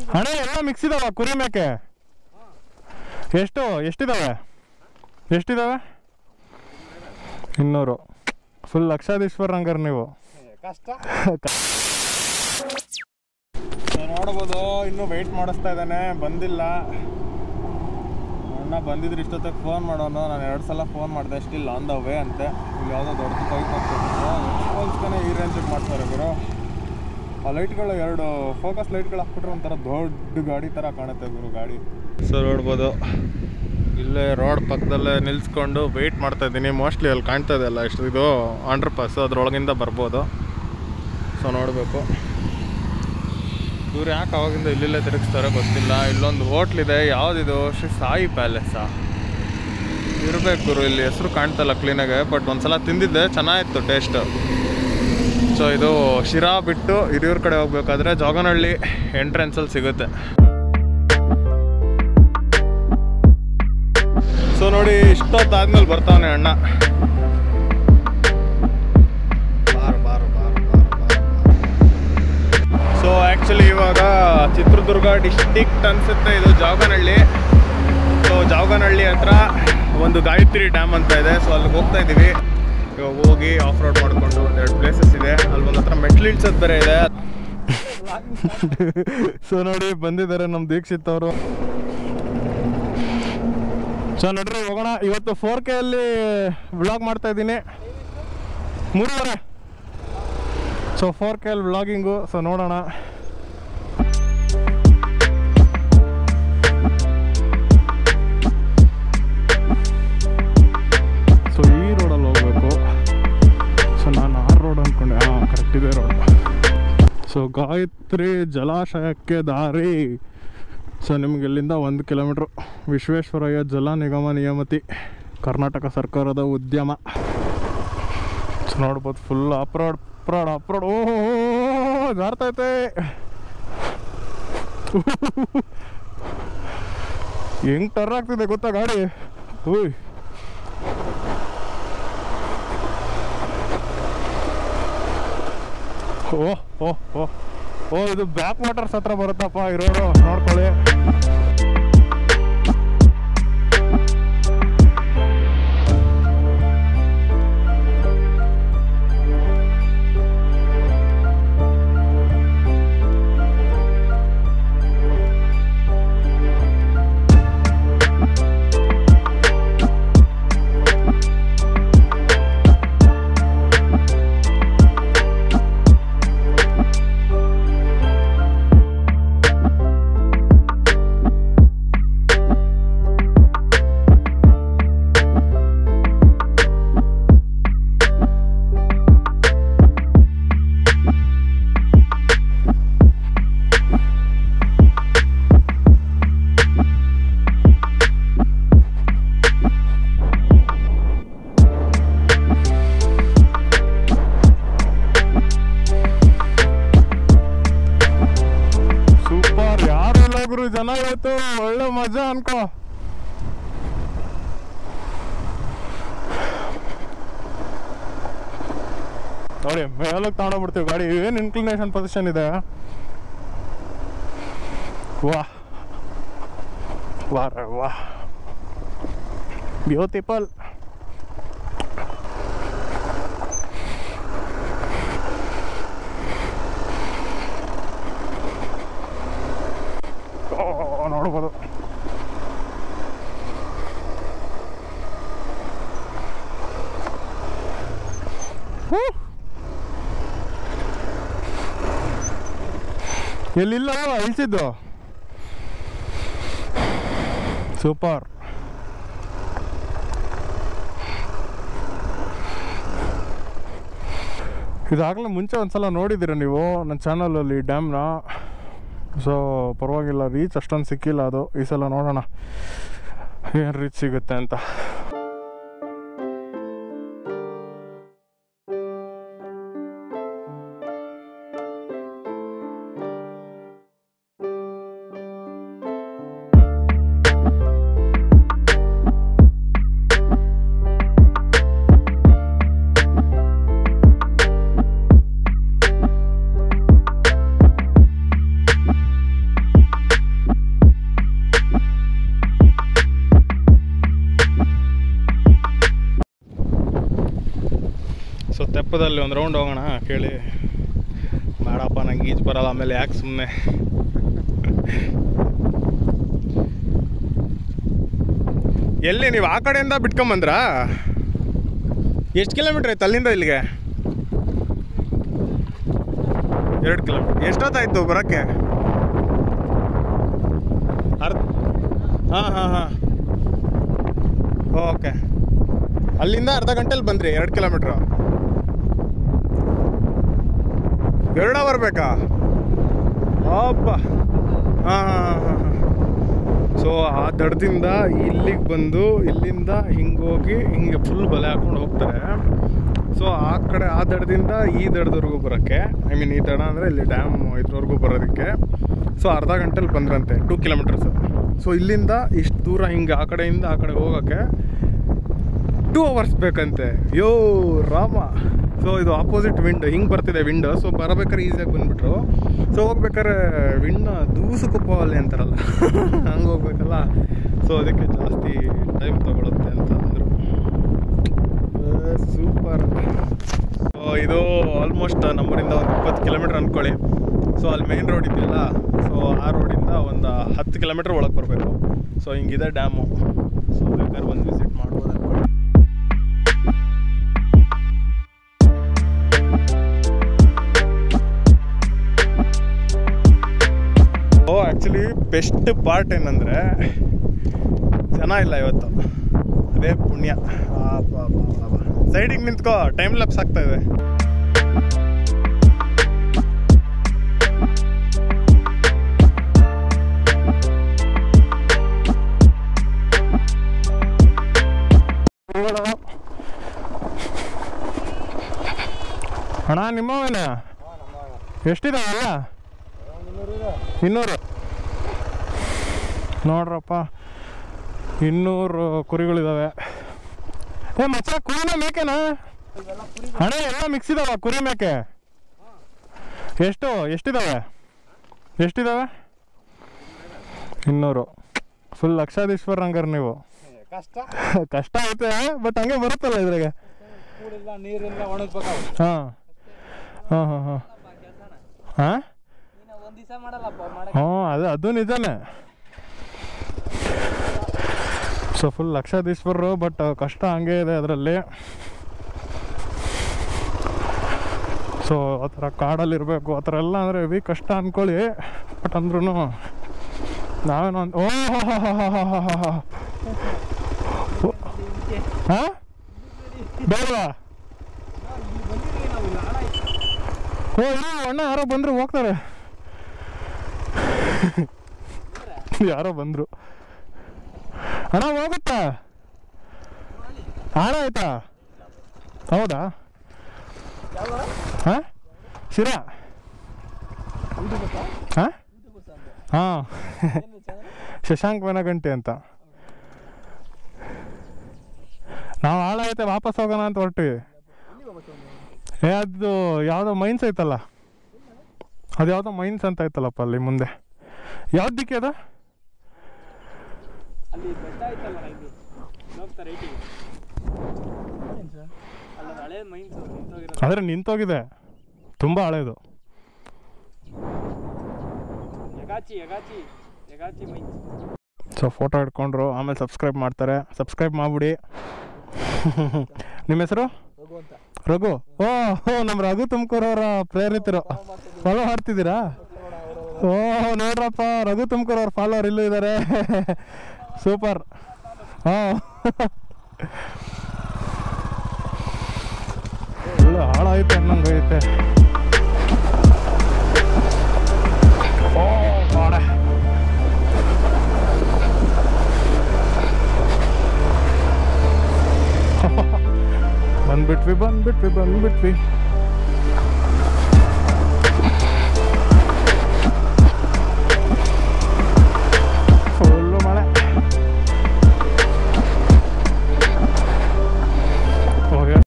ಹಣ ಎಲ್ಲ ಮಿಕ್ಸ್ ಇದಾವ ಕುರಿ ಮೇಕೆ ಎಷ್ಟು ಎಷ್ಟಿದಾವೆ ಎಷ್ಟಿದಾವೆ ಇನ್ನೂರು ಫುಲ್ ಲಕ್ಷಾಧೀಶ್ವರ ಹಂಗಾರೆ ನೀವು ಕಷ್ಟ ನೋಡ್ಬೋದು ಇನ್ನೂ ವೆಯ್ಟ್ ಮಾಡಿಸ್ತಾ ಇದ್ದಾನೆ ಬಂದಿಲ್ಲ ಅಣ್ಣ ಬಂದಿದ್ರೆ ಇಷ್ಟೊತ್ತಿಗೆ ಫೋನ್ ಮಾಡೋನು ನಾನು ಎರಡು ಸಲ ಫೋನ್ ಮಾಡಿದೆ ಸ್ಟಿಲ್ ಆನ್ ದ ವೇ ಅಂತೆ ಇಲ್ಲಿ ಯಾವುದೋ ದೊಡ್ಡ ಪೈಪ್ ಹೋಲ್ಸ್ತಾನೆ ಈ ರೇಂಜಿಗೆ ಮಾಡ್ತಾರೆ ಗುರು ಆ ಲೈಟ್ಗಳು ಎರಡು ಫೋಕಸ್ ಲೈಟ್ಗಳು ಹಾಕ್ಬಿಟ್ರೆ ಒಂಥರ ದೊಡ್ಡ ಗಾಡಿ ಥರ ಕಾಣುತ್ತೆ ಗುರು ಗಾಡಿ ಸೊ ನೋಡ್ಬೋದು ಇಲ್ಲೇ ರೋಡ್ ಪಕ್ಕದಲ್ಲೇ ನಿಲ್ಸ್ಕೊಂಡು ವೆಯ್ಟ್ ಮಾಡ್ತಾ ಇದ್ದೀನಿ ಮೋಸ್ಟ್ಲಿ ಅಲ್ಲಿ ಕಾಣ್ತಾ ಇದೆ ಅಲ್ಲ ಇಷ್ಟು ಇದು ಅಂಡರ್ ಪಾಸ್ ಅದ್ರೊಳಗಿಂದ ಬರ್ಬೋದು ಸೊ ನೋಡಬೇಕು ಇವ್ರು ಯಾಕೆ ಅವಾಗಿಂದ ಇಲ್ಲಿಲ್ಲೇ ತಿರುಗಿಸ್ತಾರೆ ಗೊತ್ತಿಲ್ಲ ಇಲ್ಲೊಂದು ಹೋಟ್ಲಿದೆ ಯಾವುದಿದು ಶ್ರೀ ಸಾಯಿ ಪ್ಯಾಲೇಸಾ ಇರಬೇಕು ಗುರು ಇಲ್ಲಿ ಹೆಸರು ಕಾಣ್ತಲ್ಲ ಕ್ಲೀನಾಗೆ ಬಟ್ ಒಂದ್ಸಲ ತಿಂದಿದ್ದೆ ಚೆನ್ನಾಗಿತ್ತು ಟೇಸ್ಟ್ ಸೊ ಇದು ಶಿರಾ ಬಿಟ್ಟು ಹಿರಿಯೂರು ಕಡೆ ಹೋಗ್ಬೇಕಾದ್ರೆ ಜೋಗನಹಳ್ಳಿ ಎಂಟ್ರೆನ್ಸಲ್ಲಿ ಸಿಗುತ್ತೆ ಸೊ ನೋಡಿ ಇಷ್ಟೊತ್ತಾದ್ಮೇಲೆ ಬರ್ತಾವನೆ ಅಣ್ಣ ಬಾರ್ ಬಾರ್ ಬಾರ್ ಬಾರ್ ಬಾರ್ ಸೊ ಆ್ಯಕ್ಚುಲಿ ಇವಾಗ ಚಿತ್ರದುರ್ಗ ಡಿಸ್ಟಿಕ್ಟ್ ಅನ್ಸುತ್ತೆ ಇದು ಜಾಗನಹಳ್ಳಿ ಸೊ ಜಾಗನಹಳ್ಳಿ ಹತ್ರ ಒಂದು ಗಾಯತ್ರಿ ಡ್ಯಾಮ್ ಅಂತ ಇದೆ ಸೊ ಅಲ್ಲಿಗೆ ಹೋಗ್ತಾ ಇದ್ದೀವಿ ಇವಾಗ ಹೋಗಿ ಆಫ್ ರೋಡ್ ಮಾಡಿಕೊಂಡು ಒಂದೆರಡು ಪ್ಲೇಸಸ್ ಇದೆ ಅಲ್ಲಿ ಒಂದು ಹತ್ರ ಮೆಟ್ಲು ಇಳ್ಸೋದು ಬೇರೆ ಇದೆ ಸೊ ನೋಡಿ ಬಂದಿದ್ದಾರೆ ನಮ್ಮ ದೀಕ್ಷಿತ್ ಅವರು ಸೊ ನೋಡ್ರಿ ಹೋಗೋಣ ಇವತ್ತು ಫೋರ್ ಕೆ ಅಲ್ಲಿ ವ್ಲಾಗ್ ಮಾಡ್ತಾ ಇದ್ದೀನಿ ಮೂರುವರೆ ಸೊ ಫೋರ್ ಕೆ ಅಲ್ಲಿ ವ್ಲಾಗಿಂಗು ಸೊ ನೋಡೋಣ ಸೊ ಈ ರೋಡಲ್ಲಿ ಹೋಗ್ಬೇಕು ಸೊ ನಾನು ಆ ರೋಡ್ ಅಂದ್ಕೊಂಡೆ ಹಾಂ ಕರೆಕ್ಟ್ ಇದೆ ರೋಡ್ ಸೊ ಗಾಯತ್ರಿ ಜಲಾಶಯಕ್ಕೆ ದಾರಿ ಸೊ ನಿಮ್ಗೆ ಇಲ್ಲಿಂದ ಒಂದು ಕಿಲೋಮೀಟ್ರ್ ವಿಶ್ವೇಶ್ವರಯ್ಯ ಜಲ ನಿಗಮ ನಿಯಮತಿ ಕರ್ನಾಟಕ ಸರ್ಕಾರದ ಉದ್ಯಮ ಸೊ ನೋಡ್ಬೋದು ಫುಲ್ ಅಪ್ರೋಡ್ ಅಪ್ರೋಡ್ ಅಪ್ರೋಡ್ ಓಹೋ ಜಾರ್ತೈತೆ ಹೆಂಗ್ ಟರ್ ಆಗ್ತಿದೆ ಗೊತ್ತಾ ಗಾಡಿ ಓಯ್ ಓ ಓ ಓ ಓ ಇದು ಬ್ಯಾಕ್ ವಾಟರ್ಸ್ ಹತ್ರ ಬರುತ್ತಪ್ಪ ಇರೋರು ನೋಡ್ಕೊಳ್ಳಿ ಸೂಪರ್ ಯಾರು ಇಲ್ಲ ಗುರು ಜನ ಇವತ್ತು ಒಳ್ಳೆ ಮಜಾ ಅನ್ಕೋ ನೋಡಿ ಮೇಲಕ್ಕೆ ತಗೊಂಡೋಗ್ಬಿಡ್ತೀವಿ ಗಾಡಿ ಏನು ಇನ್ಕ್ಲಿನೇಷನ್ ಪೊಸಿಷನ್ ಇದೆ ವಾ ವಾ ರೇ ವಾ ಬ್ಯೂಟಿಫುಲ್ ಓ ನೋಡ್ಬೋದು ಹೂ. ಎಲ್ಲಿಲ್ಲ ಇಳಿಸಿದ್ದು ಸೂಪರ್ ಇದಾಗಲೇ ಮುಂಚೆ ಒಂದ್ಸಲ ನೋಡಿದ್ದೀರ ನೀವು ನನ್ನ ಚಾನಲಲ್ಲಿ ಡ್ಯಾಮ್ನ ಸೊ ಪರವಾಗಿಲ್ಲ ರೀಚ್ ಅಷ್ಟೊಂದು ಸಿಕ್ಕಿಲ್ಲ ಅದು ಈ ಸಲ ನೋಡೋಣ ಏನು ರೀಚ್ ಸಿಗುತ್ತೆ ಅಂತ ತೆಪ್ಪದಲ್ಲಿ ಒಂದು ರೌಂಡ್ ಹೋಗೋಣ ಕೇಳಿ ಬೇಡಪ್ಪ ನಂಗೆ ಈಜು ಬರಲ್ಲ ಆಮೇಲೆ ಯಾಕೆ ಸುಮ್ಮನೆ ಎಲ್ಲಿ ನೀವು ಆ ಕಡೆಯಿಂದ ಬಿಟ್ಕೊಂಬಂದ್ರಾ ಎಷ್ಟು ಕಿಲೋಮೀಟ್ರ್ ಆಯ್ತು ಅಲ್ಲಿಂದ ಇಲ್ಲಿಗೆ ಎರಡು ಕಿಲೋಮೀಟ್ರ್ ಎಷ್ಟೊತ್ತಾಯ್ತು ಬರೋಕ್ಕೆ ಅರ್ಧ ಹಾಂ ಹಾಂ ಹಾಂ ಓಕೆ ಅಲ್ಲಿಂದ ಅರ್ಧ ಗಂಟೆಲಿ ಬಂದ್ರಿ ಎರಡು ಕಿಲೋಮೀಟ್ರು ಎರಡು ಅವರ್ ಬೇಕಾ ಅಪ್ಪ ಹಾಂ ಹಾಂ ಹಾಂ ಹಾಂ ಸೊ ಆ ದಡದಿಂದ ಇಲ್ಲಿಗೆ ಬಂದು ಇಲ್ಲಿಂದ ಹಿಂಗೆ ಹೋಗಿ ಹಿಂಗೆ ಫುಲ್ ಬಲೆ ಹಾಕೊಂಡು ಹೋಗ್ತಾರೆ ಸೊ ಆ ಕಡೆ ಆ ದಡದಿಂದ ಈ ದಡದವರೆಗೂ ಬರೋಕ್ಕೆ ಐ ಮೀನ್ ಈ ದಡ ಅಂದರೆ ಇಲ್ಲಿ ಡ್ಯಾಮ್ ಇದ್ರವರೆಗೂ ಬರೋದಕ್ಕೆ ಸೊ ಅರ್ಧ ಗಂಟೆಲಿ ಬಂದ್ರಂತೆ ಟೂ ಕಿಲೋಮೀಟರ್ಸ್ ಸೊ ಇಲ್ಲಿಂದ ಇಷ್ಟು ದೂರ ಹಿಂಗೆ ಆ ಕಡೆಯಿಂದ ಆ ಕಡೆ ಹೋಗೋಕ್ಕೆ ಟೂ ಅವರ್ಸ್ ಬೇಕಂತೆ ಯೋ ರಾಮ ಸೊ ಇದು ಆಪೋಸಿಟ್ ವಿಂಡ್ ಹಿಂಗೆ ಬರ್ತಿದೆ ವಿಂಡ್ ಸೊ ಬರಬೇಕಾದ್ರೆ ಈಸಿಯಾಗಿ ಬಂದ್ಬಿಟ್ರು ಸೊ ಹೋಗ್ಬೇಕಾದ್ರೆ ವಿಂಡ್ ದೂಸುಕುಪ್ಪ ಅಲ್ಲಿ ಅಂತಾರಲ್ಲ ಹಂಗೆ ಹೋಗ್ಬೇಕಲ್ಲ ಸೊ ಅದಕ್ಕೆ ಜಾಸ್ತಿ ಟೈಮ್ ತಗೊಳುತ್ತೆ ಅಂತ ಅಂದರು ಸೂಪರ್ ಸೊ ಇದು ಆಲ್ಮೋಸ್ಟ್ ನಮ್ಮೂರಿಂದ ಒಂದು ಇಪ್ಪತ್ತು ಕಿಲೋಮೀಟ್ರ್ ಅಂದ್ಕೊಳ್ಳಿ ಸೊ ಅಲ್ಲಿ ಮೇನ್ ರೋಡ್ ಇದೆಯಲ್ಲ ಸೊ ಆ ರೋಡಿಂದ ಒಂದು ಹತ್ತು ಕಿಲೋಮೀಟ್ರ್ ಒಳಗೆ ಬರಬೇಕು ಸೊ ಹಿಂಗಿದೆ ಡ್ಯಾಮು ಸೊ ಬೇಕಾದ್ರೆ ಒಂದು ವಿಸಿಟ್ ಮಾಡ್ಬೋದು ಅಂದ್ಕೊಳ್ಳಿ ಓ ಆ್ಯಕ್ಚುಲಿ ಬೆಸ್ಟ್ ಪಾರ್ಟ್ ಏನಂದರೆ ಜನ ಇಲ್ಲ ಇವತ್ತು ಅದೇ ಪುಣ್ಯ ಸೈಡಿಗೆ ನಿಂತ್ಕೋ ಟೈಮ್ ಲ್ಯಾಪ್ಸ್ ಆಗ್ತಾ ಇದೆ ಅಣ್ಣ ನಿಮ್ಮವೇನ ಎಷ್ಟಿದಾವಲ್ಲ ಇನ್ನೂರು ನೋಡ್ರಪ್ಪ ಇನ್ನೂರು ಕುರಿಗಳಿದಾವೆ ಏ ಮಚ್ಚ ಕುರಿನ ಮೇಕೆನಾ ಹಣ ಎಲ್ಲ ಮಿಕ್ಸ್ ಇದಾವ ಕುರಿ ಮೇಕೆ ಎಷ್ಟು ಎಷ್ಟಿದಾವೆ ಎಷ್ಟಿದಾವೆ ಇನ್ನೂರು ಫುಲ್ ಲಕ್ಷಾಧೀಶ್ವರ ಹಂಗಾರೆ ನೀವು ಕಷ್ಟ ಕಷ್ಟ ಐತೆ ಬಟ್ ಹಂಗೆ ಬರುತ್ತಲ್ಲ ಇದ್ರಾಗೆ ಕೂಡಿಲ್ಲ ನೀರಿಲ್ಲ ಒಣಗ್ಬೇಕಾವು ಹಾಂ ಹಾಂ ಹಾಂ ಹಾಂ ಹಾಂ ನೀನು ಒಂದ್ ದಿವಸ ಮಾಡಲ್ಲಪ್ಪ ಮಾಡಕ್ ಹ್ಞೂ ಅದು ಅದು ನಿಜಾನೇ ಸೊ ಫುಲ್ ಲಕ್ಷಾಧೀಶ್ವರರು ಬಟ್ ಕಷ್ಟ ಹಂಗೆ ಇದೆ ಅದರಲ್ಲಿ ಸೊ ಆ ಥರ ಕಾಡಲ್ಲಿರಬೇಕು ಆ ಥರ ಎಲ್ಲ ಅಂದರೆ ಹೆವಿ ಕಷ್ಟ ಅಂದ್ಕೊಳ್ಳಿ ಬಟ್ ಅಂದ್ರೂ ನಾವೇನೋ ಒಂದು ಓ ಹಾಂ ಬೇಡವಾ ಓ ಇಲ್ಲ ಅಣ್ಣ ಯಾರೋ ಬಂದರು ಹೋಗ್ತಾರೆ ಯಾರೋ ಬಂದರು ಅಣ್ಣ ಹೋಗುತ್ತಾ ಹಾಳ ಆಯ್ತಾ ಹೌದಾ ಹಾಂ ಶಿರಾ ಹಾಂ ಹಾಂ ಶಶಾಂಕ್ ವೆನಗಂಟಿ ಅಂತ ನಾವು ಹಾಳಾಯ್ತೆ ವಾಪಸ್ ಹೋಗೋಣ ಅಂತ ಹೊರಟಿವಿ ಏ ಅದು ಯಾವುದೋ ಮೈನ್ಸ್ ಐತಲ್ಲ ಅದು ಯಾವುದೋ ಮೈನ್ಸ್ ಅಂತ ಐತಲ್ಲಪ್ಪ ಅಲ್ಲಿ ಮುಂದೆ ಯಾವ್ದು ದಿಕ್ಕಿ ಅದು ಅಲ್ಲಿ ಬೆಟ್ಟ ಐತಲ್ಲ ಇಲ್ಲಿ ಹೋಗ್ತಾರೆ ಏಟಿಗೆ ಅಲ್ಲ ಹಳೆ ಮೈನ್ಸ್ ನಿಂತೋಗಿರೋದು ಆದರೆ ನಿಂತೋಗಿದೆ ತುಂಬ ಹಳೇದು Yagachi Yagachi Yagachi mines so photo ಹಿಡ್ಕೊಂಡ್ರು ಆಮೇಲೆ ಸಬ್ಸ್ಕ್ರೈಬ್ ಮಾಡ್ತಾರೆ ಸಬ್ಸ್ಕ್ರೈಬ್ ಮಾಡಿಬಿಡಿ ನಿಮ್ಮ ಹೆಸರು ಹೋಗು ಅಂತ ರಘು ಓ ಓ ನಮ್ಮ ರಘು ತುಮಕೂರವರ ಪ್ರೇರಿತರು ಫಾಲೋ ಮಾಡ್ತಿದ್ದೀರಾ ಓ ನೋಡ್ರಪ್ಪ ರಘು ತುಮಕೂರ್ ಅವ್ರ ಫಾಲೋವರ್ ಇಲ್ಲೂ ಇದ್ದಾರೆ ಸೂಪರ್ ಹಾಂ ಒಳ್ಳೆ ಹಾಳಾಯ್ತು ಅನ್ನಂಗೆ ಐತೆ ಓ ಮಾಡೆ ಬಂದ್ಬಿಟ್ವಿ ಬಂದ್ಬಿಟ್ವಿ ಬಂದ್ಬಿಟ್ವಿ